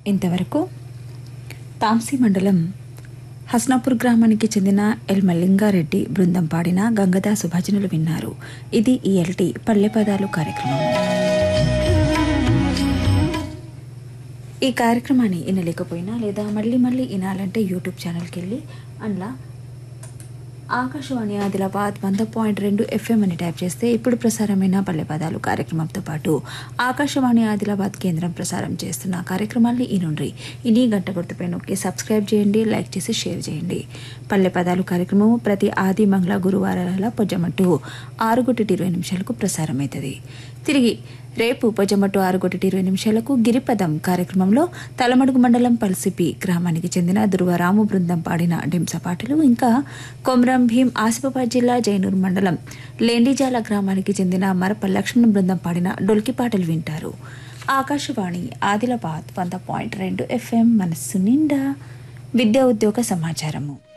ఇంతవరకు తాంసీ మండలం హస్నాపూర్ గ్రామానికి చెందిన ఎల్ మల్లింగారెడ్డి బృందం పాడిన గంగదాసు భజనలు విన్నారు ఇది ఈఎల్టీ పల్లె పదాలు కార్యక్రమం ఈ కార్యక్రమాన్ని వినలేకపోయినా లేదా మళ్ళీ మళ్ళీ వినాలంటే యూట్యూబ్ ఛానల్కి వెళ్ళి అందులో ఆకాశవాణి ఆదిలాబాద్ వంద పాయింట్ రెండు ఎఫ్ఎం అని టైప్ చేస్తే ఇప్పుడు ప్రసారమైన పల్లె పదాలు కార్యక్రమంతో పాటు ఆకాశవాణి ఆదిలాబాద్ కేంద్రం ప్రసారం చేస్తున్న కార్యక్రమాల్ని ఈ నుండి ఇని గంట గుర్తుపై నొక్కి సబ్స్క్రైబ్ చేయండి లైక్ చేసి షేర్ చేయండి పల్లె పదాలు కార్యక్రమం ప్రతి ఆది మంగళ గురువారాల పొజ్జమట్టు ఆరు గంటటి ఇరవై నిమిషాలకు ప్రసారమవుతుంది తిరిగి రేపు పొజమట్టు ఆరు గంటటి ఇరవై నిమిషాలకు గిరిపదం కార్యక్రమంలో తలమడుగు మండలం పల్సిపి గ్రామానికి చెందిన దుర్వరాము బృందం పాడిన డింస పాటలు ఇంకా కొమరం భీం ఆసిఫాబాద్ జిల్లా జైనూర్ మండలం లేండిజాల గ్రామానికి చెందిన మరప లక్ష్మణ్ బృందం పాడిన డొల్కి పాటలు వింటారు ఆకాశవాణి ఆదిలాబాద్ వంద పాయింట్ రెండు ఎఫ్ఎం మనస్సు నిండా విద్యా ఉద్యోగ సమాచారము